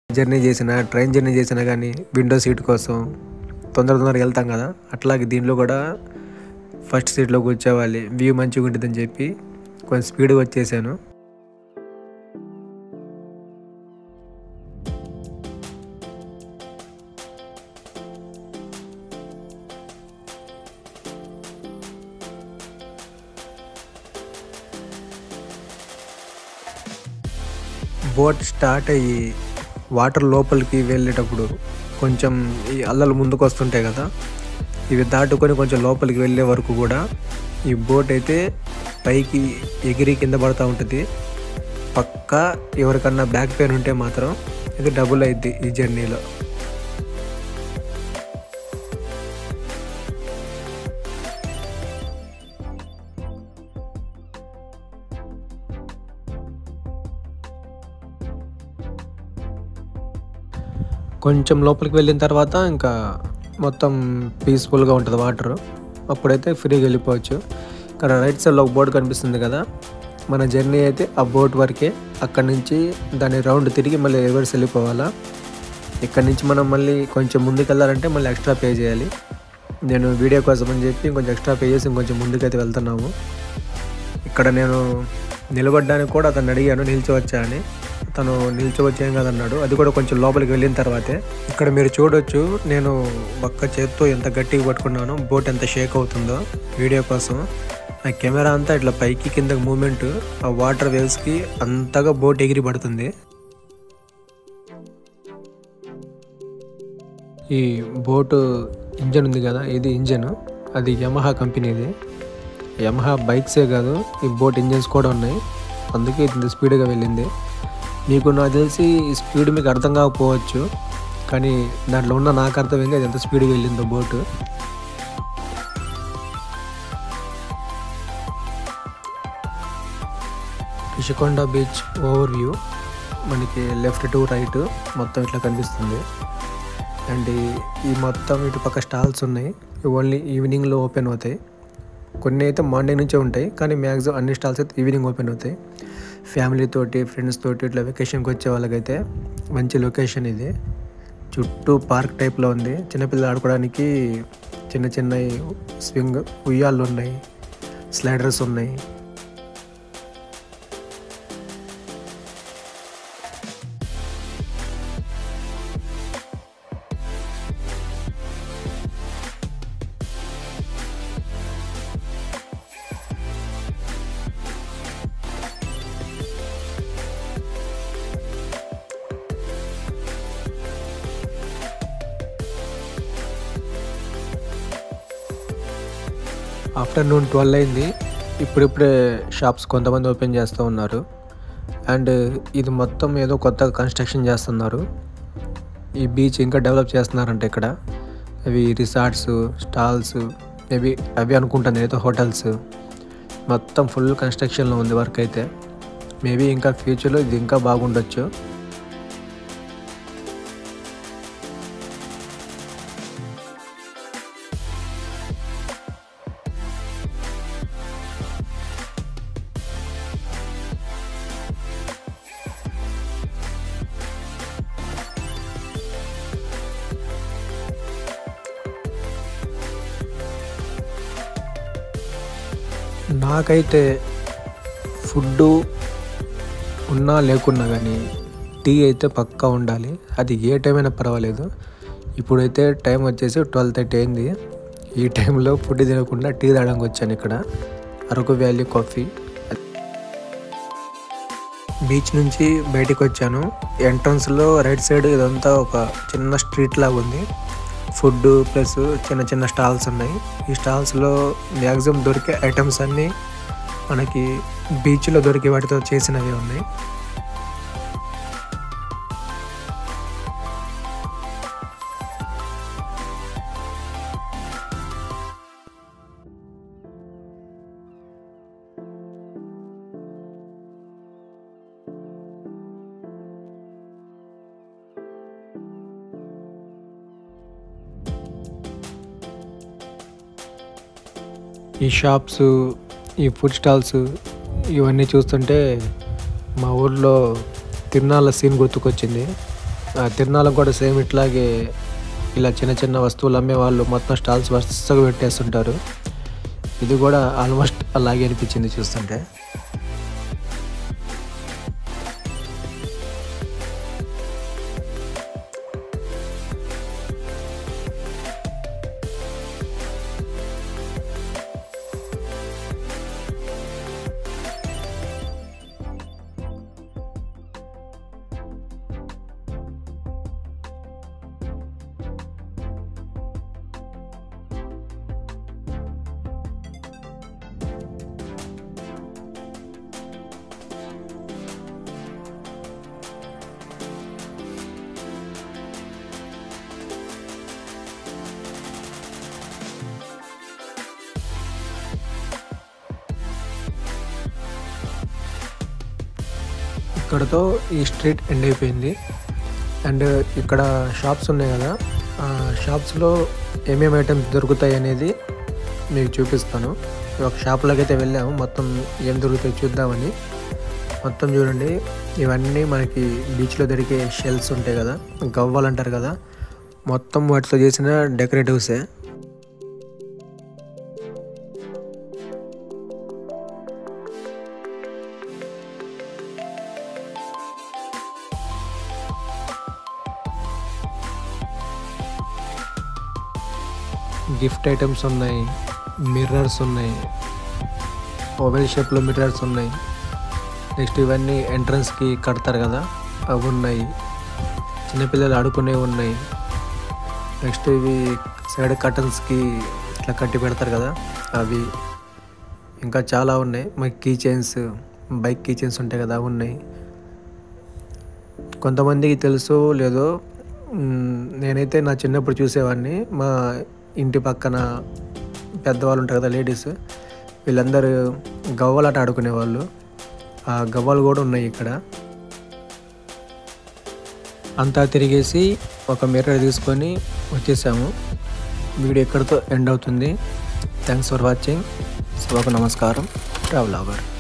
journey చేసినా train journey చేసినా కానీ విండో సీట్ కోసం తొందర తొందరగా వెళ్తాం కదా అట్లాగే దీంట్లో కూడా ఫస్ట్ సీట్లో కూర్చోవాలి వ్యూ మంచిగా ఉంటుందని చెప్పి కొంచెం స్పీడ్గా వచ్చేసాను బోట్ స్టార్ట్ అయ్యి వాటర్ లోపలికి వెళ్ళేటప్పుడు కొంచెం ఈ అల్లలు ముందుకు వస్తుంటాయి కదా ఇవి దాటుకొని కొంచెం లోపలికి వెళ్ళే వరకు కూడా ఈ బోట్ అయితే పైకి ఎగిరి కింద పడుతూ ఉంటుంది పక్కా ఎవరికన్నా బ్యాక్ పెయిన్ ఉంటే మాత్రం ఇది డబుల్ అయింది ఈ జర్నీలో కొంచెం లోపలికి వెళ్ళిన తర్వాత ఇంకా మొత్తం పీస్ఫుల్గా ఉంటుంది వాటర్ అప్పుడైతే ఫ్రీగా వెళ్ళిపోవచ్చు ఇక్కడ రైట్ సైడ్లో ఒక బోట్ కనిపిస్తుంది కదా మన జర్నీ అయితే ఆ బోట్ వరకే అక్కడి నుంచి దాన్ని రౌండ్ తిరిగి మళ్ళీ రివర్స్ వెళ్ళిపోవాలా ఇక్కడ నుంచి మనం మళ్ళీ కొంచెం ముందుకు వెళ్ళాలంటే మళ్ళీ ఎక్స్ట్రా పే చేయాలి నేను వీడియో కోసం అని చెప్పి కొంచెం ఎక్స్ట్రా పే చేసి ఇంకొంచెం ముందుకైతే వెళ్తున్నాము ఇక్కడ నేను నిలబడ్డానికి కూడా అతను అడిగాను నిల్చోవచ్చా అని తను నిల్చోవచ్చు ఏం కాదన్నాడు అది కూడా కొంచెం లోపలికి వెళ్ళిన తర్వాతే ఇక్కడ మీరు చూడొచ్చు నేను ఒక్క చేత్తో ఎంత గట్టిగా పట్టుకున్నానో బోట్ ఎంత షేక్ అవుతుందో వీడియో కోసం ఆ కెమెరా అంతా ఇట్లా పైకి కిందకి మూమెంట్ ఆ వాటర్ వేవ్స్కి అంతగా బోట్ ఎగిరి పడుతుంది ఈ బోటు ఇంజన్ ఉంది కదా ఇది ఇంజన్ అది యమహా కంపెనీది యమహా బైక్సే కాదు ఈ బోట్ ఇంజన్స్ కూడా ఉన్నాయి అందుకే ఇది ఇంత స్పీడ్గా వెళ్ళింది మీకు నాకు తెలిసి ఈ స్పీడ్ మీకు అర్థం కాకపోవచ్చు కానీ దాంట్లో ఉన్న నాకు అర్థమైంది అది ఎంత స్పీడ్గా వెళ్ళిందో boat Rushikonda beach over view మనకి లెఫ్ట్ టు రైట్ మొత్తం ఇట్లా కనిపిస్తుంది అండ్ ఈ- ఈ మొత్తం ఇటు పక్క స్టాల్స్ ఉన్నాయి ఇవి ఓన్లీ ఈవినింగ్లో ఓపెన్ అవుతాయి కొన్ని అయితే మార్నింగ్ నుంచే ఉంటాయి కానీ మ్యాక్సిమం అన్ని స్టాల్స్ అయితే ఈవినింగ్ ఓపెన్ అవుతాయి ఫ్యామిలీ తోటి ఫ్రెండ్స్ తోటి ఇట్లా వెకేషన్కి వచ్చే వాళ్ళకైతే మంచి లొకేషన్ ఇది చుట్టూ పార్క్ టైప్లో ఉంది చిన్నపిల్లలు ఆడుకోవడానికి చిన్న చిన్న స్వింగ్ ఉయ్యాళ్ళు ఉన్నాయి స్లైడర్స్ ఉన్నాయి ఆఫ్టర్నూన్ ట్వెల్వ్ అయింది ఇప్పుడిప్పుడే షాప్స్ కొంతమంది ఓపెన్ చేస్తూ ఉన్నారు అండ్ ఇది మొత్తం ఏదో కొత్తగా కన్స్ట్రక్షన్ చేస్తున్నారు ఈ బీచ్ ఇంకా డెవలప్ చేస్తున్నారంట ఇక్కడ అవి రిసార్ట్స్ స్టాల్స్ మేబీ అవి అనుకుంటాను నేనైతే హోటల్స్ మొత్తం ఫుల్ కన్స్ట్రక్షన్లో ఉంది వర్క్ అయితే మేబీ ఇంకా ఫ్యూచర్లో ఇది ఇంకా బాగుండొచ్చు నాకైతే ఫుడ్ ఉన్నా లేకున్నా కానీ టీ అయితే పక్కా ఉండాలి అది ఏ టైం అయినా పర్వాలేదు ఇప్పుడైతే టైం వచ్చేసి ట్వెల్వ్ థర్టీ అయింది ఈ టైంలో ఫుడ్ తినకుండా టీ తాగడానికి వచ్చాను ఇక్కడ అరకు వ్యాలీ కాఫీ బీచ్ నుంచి బయటికి వచ్చాను ఎంట్రన్స్లో రైట్ సైడ్ ఇదంతా ఒక చిన్న స్ట్రీట్ లాగా ఉంది ఫుడ్ ప్లస్ చిన్న చిన్న స్టాల్స్ ఉన్నాయి ఈ స్టాల్స్లో మ్యాక్సిమం దొరికే ఐటమ్స్ అన్నీ మనకి బీచ్లో దొరికే వాటితో చేసినవి ఉన్నాయి ఈ షాప్స్ ఈ ఫుడ్ స్టాల్స్ ఇవన్నీ చూస్తుంటే మా ఊర్లో తిరునాళ్ళ సీన్ గుర్తుకొచ్చింది ఆ, తిరునాళ్ళకు కూడా సేమ్ ఇట్లాగే ఇలా చిన్న చిన్న వస్తువులు అమ్మే వాళ్ళు మొత్తం స్టాల్స్ వరుసగా పెట్టేస్తుంటారు ఇది కూడా ఆల్మోస్ట్ అలాగే అనిపించింది చూస్తుంటే ఇక్కడతో ఈ స్ట్రీట్ ఎండ్ అయిపోయింది అండ్ ఇక్కడ షాప్స్ ఉన్నాయి కదా ఆ షాప్స్లో ఏమేమి ఐటమ్స్ దొరుకుతాయి అనేది మీకు చూపిస్తాను ఒక షాప్లోకి అయితే వెళ్ళాము మొత్తం ఏం దొరుకుతాయి చూద్దామని మొత్తం చూడండి ఇవన్నీ మనకి బీచ్లో దొరికే షెల్స్ ఉంటాయి కదా గవ్వలు అంటారు కదా మొత్తం వాటితో చేసిన డెకరేటివ్సే గిఫ్ట్ ఐటమ్స్ ఉన్నాయి మిర్రర్స్ ఉన్నాయి ఓవెల్ షేప్లో మిర్రర్స్ ఉన్నాయి నెక్స్ట్ ఇవన్నీ ఎంట్రన్స్కి కడతారు కదా అవి ఉన్నాయి చిన్నపిల్లలు ఆడుకునేవి ఉన్నాయి నెక్స్ట్ ఇవి సైడ్ కర్టన్స్కి ఇట్లా కట్టి పెడతారు కదా అవి ఇంకా చాలా ఉన్నాయి మన key chains bike key chains ఉంటాయి కదా అవి ఉన్నాయి కొంతమందికి తెలుసు లేదో మ్, నేనైతే నా చిన్నప్పుడు చూసేవాడిని మా ఇంటి పక్కన పెద్దవాళ్ళు ఉంటారు కదా లేడీస్ వీళ్ళందరూ గవ్వలాట ఆడుకునేవాళ్ళు ఆ గవ్వలు కూడా ఉన్నాయి ఇక్కడ అంతా తిరిగేసి ఒక మిర్రర్ తీసుకొని వచ్చేసాము వీడియో ఇక్కడితో ఎండ్ అవుతుంది థ్యాంక్స్ ఫర్ వాచింగ్ సభకు నమస్కారం ట్రావెల్ అవర్